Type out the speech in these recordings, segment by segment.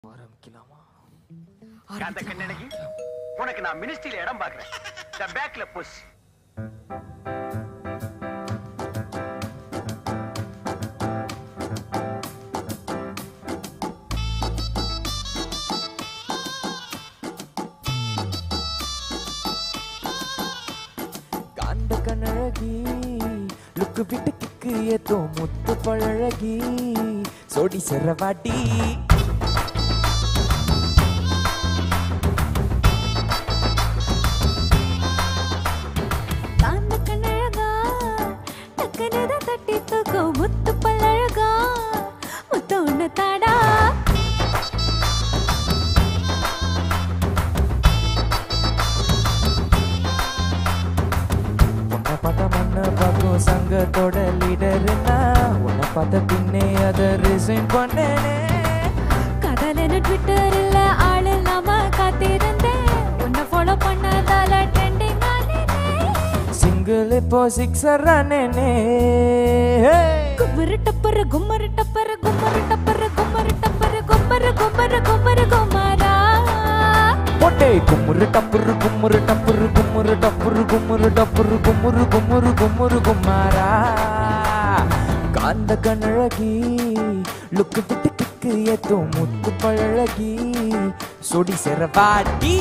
ஆரம்பிக்கலாமா அந்த கண்ணனுக்கு உனக்கு நான் மினிஸ்ட்ரியில இடம் பாக்குறேன் த பேக்ல புஷ் காந்த கண்ணழகி லுக்கு விட்டு கிக்கு ஏத்தோ முத்து பழகி சோடி செரவாட்டி காந்த கண்ணழகா டக்குனு தட்டி தூக்கும் முத்து பல்லழகா முத்த ஒண்ணு தாடா உன்னை பார்த்த மண்ண பார்க்கும் சங்கத்தோட லீடர்னா உன்னை பார்த்த பின்னே அதை ரிசைன் பண்ணேனே கடலென ட்விட்டர்ல ஆள் இல்லாம காத்திருந்தேன் உன்னை ஃபாலோ பண்ணதால ட்ரெண்டிங் ஆனேனே சிங்கிள் இப்போ சிக்ஸர் ரானேனே கும்மரு டப்பரு கும்மரு டப்பரு கும்மரு டப்பரு கும்மரு டப்பரு கும்மரு கும்மரு கும்மரு குமாரா பொட்டே கும்முரு டப்புரு கும்முரு டப்புரு கும்முரு டப்புரு கும்முரு டப்புரு கும்முரு கும்முரு கும்முரு கும்மாரா காந்த கண்ணழகி லுக்கு விட்டு கிக்கு ஏத்தோ முத்து பழகி சொடி செரவாட்டி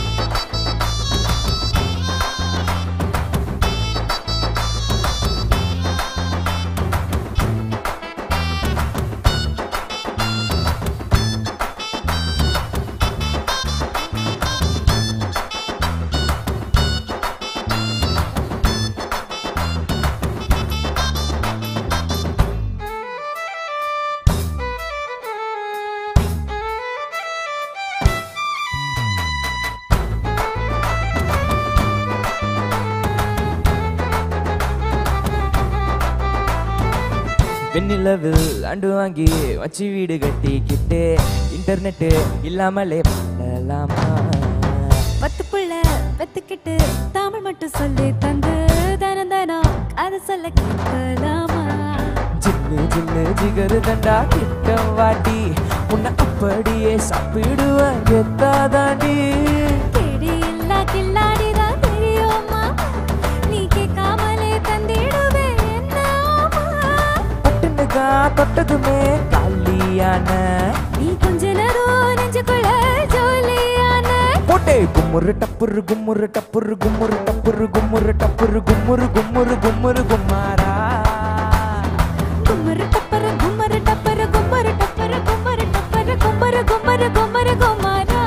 வெண்ணிலவில் அண்டு வாங்கி வச்சு வீடு கட்டிக்கிட்டு இன்டர்நெட்டு இல்லாமலே பண்ணலாமா பத்து புள்ள பெத்துக்கிட்டு தமிழ் மட்டும் சொல்லி தந்து தனம் தனம் அதை சொல்ல கேட்கலாமா ஜில்லு ஜில்லு ஜிகரு தண்டா கிட்ட வாட்டி உன்னை அப்படியே சாப்பிடுவேன் எத்தாதாண்டி கேடி இல்லா கில்லாடிதான் தெரியுமா நீ கேட்காமலே தந்திடுவேன் என்னம்மா? பட்டுனுக்கா தொட்டதுமே காலியான நீ கொஞ்ச நேரம் நெஞ்சுக்குள்ள ஜோலியான போட்டே கும்முரு டப்புரு கும்முரு டப்புரு கும்முரு டப்புரு கும்முரு டப்புரு கும்முரு கும்முரு கும்முரு கும்மாரா கும்மரு டப்பரு கும்மரு டப்பரு கும்மரு டப்பரு கும்மரு டப்பரு கும்மரு கும்மரு கும்மரு குமாரா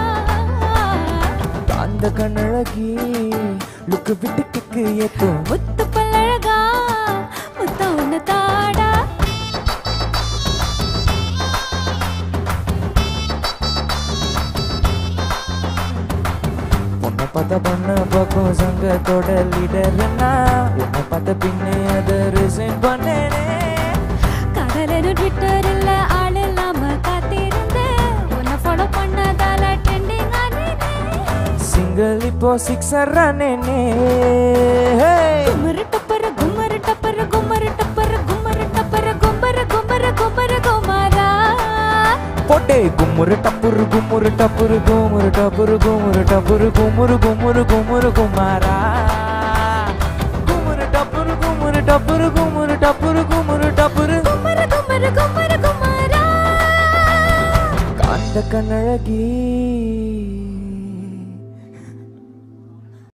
அந்த கண்ணழகி லுக்கு விட்டு கிக்கு ஏத்தும் முத்து பல்லழகா முத்த ஒண்ணு தாடா உன்னை பார்த்த பண்ண பக்கம் சங்கத்தோட லீடர்னா உன்னை பார்த்த பின்னே அதை ரிசைன் பண்ணேனே கடலனு ட்விட்டர்ல ஆள் இல்லாம காத்திருந்தேன் உன்னை ஃபாலோ பண்ணதால ட்ரெண்டிங் ஆனேனே சிங்கிள் இப்போ சிக்ஸர் ரானேனே கும்மரு டப்பரு கும்மரு டப்பரு கும்மரு டப்பரு கும்மரு டப்பரு கும்மரு கும்மரு கும்மரு குமாரா போட்டே கும்முரு டப்புரு கும்முரு டப்புரு கும்முரு டப்புரு கும்முரு டப்புரு கும்முரு கும்முரு கும்முரு குமாரா கும்முரு டப்புரு கும்முரு டப்புரு கும்முரு டப்புரு கும்முரு டப்புரு கும்மரு கும்மரு கும்மரு குமாரா காந்த கண்ணழகி